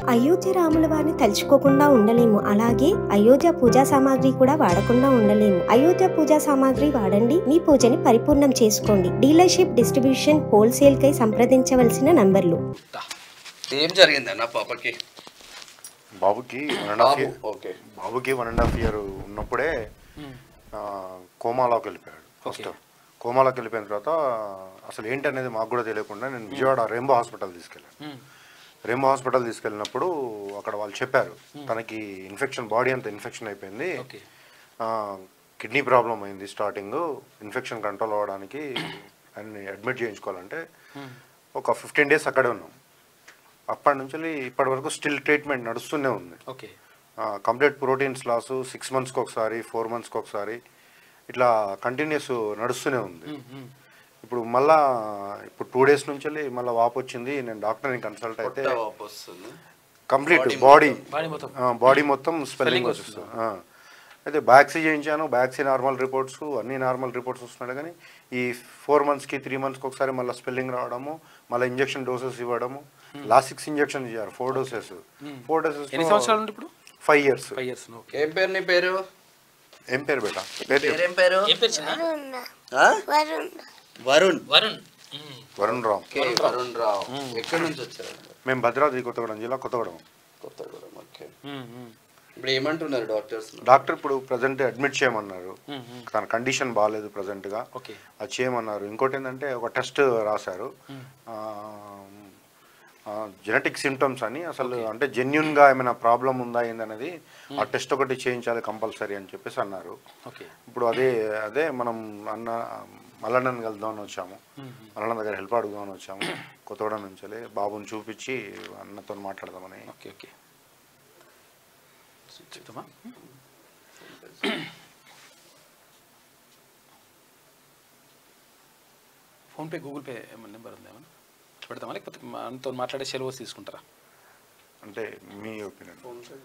అయోధ్య రాముల వారిని తలుచుకోకుండా ఉండలేము అలాగే అయోధ్య పూజా సామాగ్రి కూడా వాడకుండా ఉండలేము అయోధ్య పూజా సామాగ్రి వాడండి మీ పూజని పరిపూర్ణం చేసుకోండి డీలర్షిప్ డిస్ట్రిబ్యూషన్ హోల్సేల్ కై సంప్రదించవలసిన నంబర్లు ఏం జరిగిందన్న పాపకి బాబుకి వన్ అండ్ హాఫ్ బాబు ఇయర్ ఓకే బాబుకి వన్ అండ్ హాఫ్ ఇయర్ ఉన్నప్పుడే ఆ, కోమాలోకి వెళ్ళిపోయాడు ఫస్ట్ కోమాలోకి వెళ్ళిపోయిన తర్వాత అసలు ఏంటి అనేది మాకు కూడా తెలియకుండా నేను విజయవాడ రెయిన్బో హాస్పిటల్ తీసుకెళ్ళాను రెయిన్బో హాస్పిటల్ తీసుకెళ్ళినప్పుడు అక్కడ వాళ్ళు చెప్పారు తనకి ఇన్ఫెక్షన్ బాడీ అంతా ఇన్ఫెక్షన్ అయిపోయింది ఓకే కిడ్నీ ప్రాబ్లం అయింది స్టార్టింగ్ ఇన్ఫెక్షన్ కంట్రోల్ అవ్వడానికి ఆయన్ని అడ్మిట్ చేయించుకోవాలంటే ఒక ఫిఫ్టీన్ డేస్ అక్కడే ఉన్నాం అప్పటి నుంచి ఇప్పటి వరకు స్టిల్ ట్రీట్మెంట్ నడుస్తూనే ఉంది okay complete proteins loss six మంత్స్కి ఒకసారి ఫోర్ మంత్స్కి ఒకసారి ఇట్లా కంటిన్యూస్ నడుస్తూనే ఉంది ఇప్పుడు మళ్ళా ఇప్పుడు టూ డేస్ నుంచి మళ్ళీ వాపు వచ్చింది నేను డాక్టర్ని కన్సల్ట్ అయితే పొట్ట వాపు వస్తుంది కంప్లీట్ బాడీ బాడీ మొత్తం బాడీ మొత్తం స్పెల్లింగ్ Swelling వస్తుంది ఆ. అయితే బ్యాక్సీ చేయించాను బ్యాక్సీ నార్మల్ రిపోర్ట్స్ అన్ని నార్మల్ రిపోర్ట్స్ వస్తున్నాయి కానీ ఈ ఫోర్ మంత్స్కి త్రీ మంత్స్కి ఒకసారి మళ్ళీ స్పెల్లింగ్ రావడము మళ్ళీ ఇంజెక్షన్ డోసెస్ ఇవ్వడము లాస్ట్ సిక్స్ ఇంజెక్షన్ ఇచ్చారు ఫోర్ డోసెస్ ఫోర్ డోసెస్ ఎన్ని సంవత్సరాలు ఉంది ఇప్పుడు five years five years okay ఏం పేరు నీ పేరు ఏం పేరు బేటా పేరు చెప్పు. పేరేం పేరు ఏం పేరు చిన్న ఆ? వరుణ్ వరుణ్ వరుణ్ రామ్ ఓకే వరుణ్ రావు ఎక్కడి నుంచి వచ్చారు మేము భద్రాద్రి కొత్తగూడెం జిల్లా కొత్తగూడెం కొత్తగూడెం ఓకే ఇప్పుడు ఏమంటున్నారు డాక్టర్స్ డాక్టర్ ఇప్పుడు ప్రజెంట్ అడ్మిట్ చేయమన్నారు తన కండిషన్ బాగాలేదు ప్రజెంట్గా ఓకే అది చేయమన్నారు ఇంకోటి ఏంటంటే ఒక టెస్ట్ రాశారు జెనెటిక్ సిమ్టమ్స్ అని అసలు అంటే జెన్యున్గా ఏమైనా ప్రాబ్లం ఉందా ఏందనేది ఆ టెస్ట్ ఒకటి చేయించాలి కంపల్సరీ అని చెప్పేసి అన్నారు ఓకే ఇప్పుడు అదే అదే మనం అన్న మల్లన్నని కలుద్దామని వచ్చాము మల్లన్న దగ్గర హెల్ప్ అడుగుదామని వచ్చాము కొత్తగూడెం నుంచి బాబుని చూపించి అన్నతో మాట్లాడదామని ఓకే ఓకే చెప్తామా ఫోన్పే గూగుల్ పే ఏమన్నా నెంబర్ ఉందా ఏమన్నా పెడతామా లేకపోతే మనతో మాట్లాడే సెలవు తీసుకుంటారా అంటే మీ ఒపీనియన్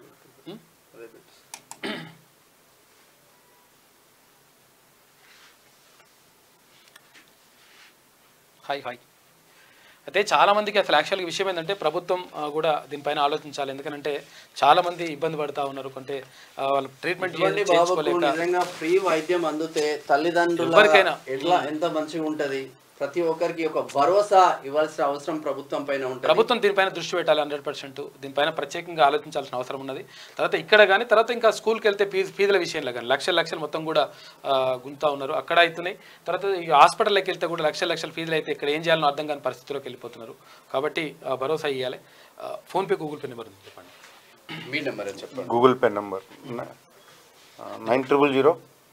హాయ్ హాయ్ అయితే చాలా మందికి అసలు యాక్చువల్గా విషయం ఏంటంటే ప్రభుత్వం ఆ, కూడా దీనిపైన ఆలోచించాలి ఎందుకంటే చాలా మంది ఇబ్బంది పడతా ఉన్నారు కొంటే ఆ, వాళ్ళు ట్రీట్మెంట్ ఇటువంటి బాబుకు చేయించుకోలేక నిజంగా ఫ్రీ వైద్యం అందితే తల్లిదండ్రుల ఎవరికైనా. ఎట్లా ఎంత మంచిగా ఉంటది ప్రతి ఒక్కరికి ఒక భరోసా ఇవ్వాల్సిన అవసరం ప్రభుత్వం పైన ఉంటుంది ప్రభుత్వం దీనిపైన దృష్టి పెట్టాలి హండ్రెడ్ పర్సెంట్ దీనిపైన ప్రత్యేకంగా ఆలోచించాల్సిన అవసరం ఉన్నది తర్వాత ఇక్కడ కానీ తర్వాత ఇంకా స్కూల్కి వెళ్తే ఫీజు ఫీజుల విషయంలో కానీ లక్షల లక్షలు మొత్తం కూడా ఆ, గుంతా ఉన్నారు అక్కడ అవుతున్నాయి తర్వాత ఈ హాస్పిటల్కి వెళ్తే కూడా లక్షల లక్షల ఫీజులు అయితే ఇక్కడ ఏం చేయాలో అర్థం కాని పరిస్థితిలోకి వెళ్ళిపోతున్నారు కాబట్టి ఆ, భరోసా ఇవ్వాలి ఆ, ఫోన్పే గూగుల్ పే నెంబర్ ఉంది చెప్పండి మీ నెంబర్ అని చెప్పండి Google Pay number nine triple zero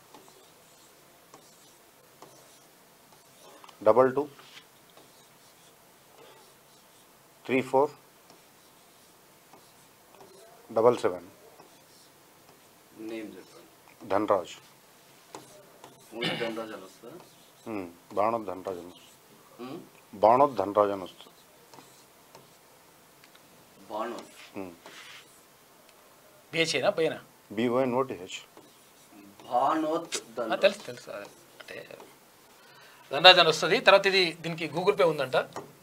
double two three four double seven name చెప్పండి ధనరాజ్ మూడు గంటలు వస్తుందా ఉమ్, బాణోద్ ధనరాజ్ అని వస్తుంది ఉమ్? బాణోద్ ధనరాజ్ అని వస్తుంది బాణం బిహెచ్ఏనా పోయినా బీఓఐ నోటిహెచ్ భానోత్ ఆ, దండ తెలుసు తెలుసు అదే. అంటే ధనరాజ్ అని వస్తుంది తర్వాత ఇది దీనికి గూగుల్ పే ఉందంట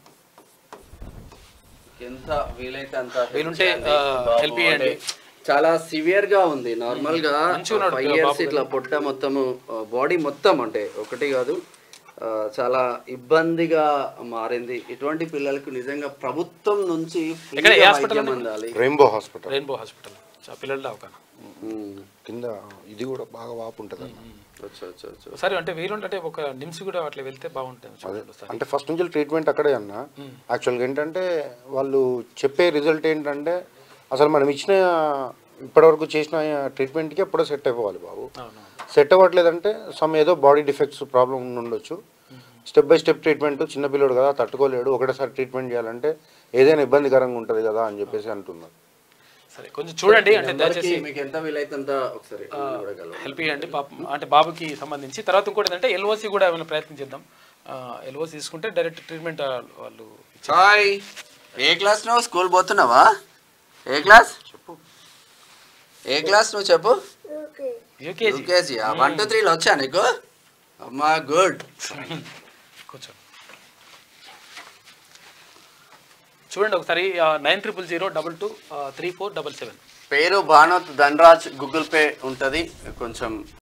ఎంత వీలైతే అంత వీలుంటే, చేయండి. ఆ, బాబు help చేయండి. అంటే చాలా సివియర్ గా ఉంది నార్మల్ గా మంచిగా ఉన్నాడు ఫైవ్ పిల్ల ఇయర్స్ బాబు ఇట్లా పొట్ట మొత్తము బాడీ మొత్తం అంటే ఒకటి కాదు ఆ, చాలా ఇబ్బందిగా మారింది ఇటువంటి పిల్లలకు నిజంగా ప్రభుత్వం నుంచి ఎక్కడ? ఏ ఫ్రీగా హాస్పిటల్ వైద్యం అండి? అందాలి రెయిన్బో హాస్పిటల్ రెయిన్బో హాస్పిటల్ పిల్లల అవకాశం ఉమ్. కింద ఇది కూడా బాగా వాపు ఉంటుంది అన్న అచ్చా అచ్చా అచ్చా ఒకసారి అంటే వీలుంటే ఒక నిమ్స్ కూడా అట్లా వెళ్తే బాగుంటుంది చూడండి ఒకసారి. అంటే ఫస్ట్ నుంచి ట్రీట్మెంట్ అక్కడే అన్న యాక్చువల్గా ఏంటంటే వాళ్ళు చెప్పే రిజల్ట్ ఏంటంటే అసలు మనం ఇచ్చిన ఇప్పటివరకు చేసిన ట్రీట్మెంట్కి ఎప్పుడో సెట్ అయిపోవాలి బాబు అవును సెట్ అవ్వట్లేదంటే సమ్ ఏదో బాడీ డిఫెక్ట్స్ ప్రాబ్లం ఉండొచ్చు స్టెప్ బై స్టెప్ ట్రీట్మెంట్ చిన్నపిల్లడు కదా తట్టుకోలేడు ఒకటేసారి ట్రీట్మెంట్ చేయాలంటే ఏదైనా ఇబ్బందికరంగా ఉంటుంది కదా అని చెప్పేసి అంటున్నారు సరే కొంచెం చూడండి అంటే నెంబర్కి దయచేసి మీకు ఎంత వీలైతే అంత ఒకసారి చూడగలరు హెల్ప్ చేయండి పాపం అంటే బాబుకి సంబంధించి తర్వాత ఇంకోటి ఏంటంటే ఎల్ఓసి కూడా ఏమైనా ప్రయత్నం చేద్దాం ఎల్ఓసి తీసుకుంటే డైరెక్ట్ ట్రీట్మెంట్ వాళ్ళు హాయ్ ఏ క్లాస్ నువ్వు స్కూల్ పోతున్నావా ఏ క్లాస్ చెప్పు ఏ క్లాస్ నువ్వు చెప్పు యూకేజీ యూకేజీ వన్ టూ త్రీలో వచ్చా నీకు అమ్మా గుడ్ కూర్చో చూడండి ఒకసారి nine triple zero double two three four double seven పేరు భానోత్ ధనరాజ్ గూగుల్ పే ఉంటుంది కొంచెం